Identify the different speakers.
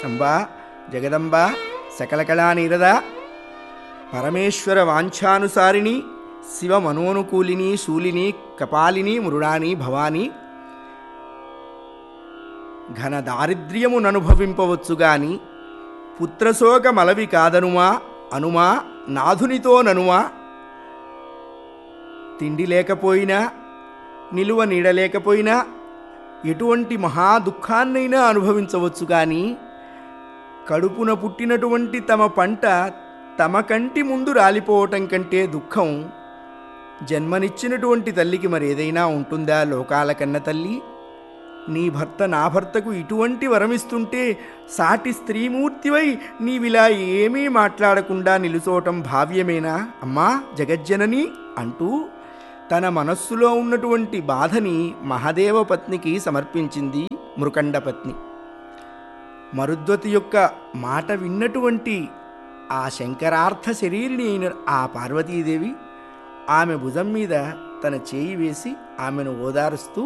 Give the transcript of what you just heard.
Speaker 1: అంబా జగదంబ సకలకళా నీరద పరమేశ్వర వాంఛానుసారిణి శివ మనోనుకూలిని శూలిని కపాలిని మృడాని భవాని ఘన దారిద్ర్యముననుభవింపవచ్చు గాని పుత్రశోక మలవి కాదనుమా అనుమా నాథునితో ననుమా తిండి లేకపోయినా నిలువ నీడ లేకపోయినా ఎటువంటి మహా దుఃఖాన్నైనా అనుభవించవచ్చు కానీ కడుపున పుట్టినటువంటి తమ పంట తమ కంటి ముందు రాలిపోవటం కంటే దుఃఖం జన్మనిచ్చినటువంటి తల్లికి మరి ఏదైనా ఉంటుందా లోకాల కన్న తల్లి నీ భర్త నా భర్తకు ఇటువంటి వరమిస్తుంటే సాటి స్త్రీమూర్తివై నీవిలా ఏమీ మాట్లాడకుండా నిలుచోవటం భావ్యమేనా అమ్మా జగజ్జనని అంటూ తన మనస్సులో ఉన్నటువంటి బాధని మహదేవ పత్నికి సమర్పించింది మృకండ పత్ని మరుద్వతి యొక్క మాట విన్నటువంటి ఆ శంకరార్థ శరీరిని అయిన ఆ పార్వతీదేవి ఆమె భుజం మీద తన చేయి వేసి ఆమెను ఓదారుస్తూ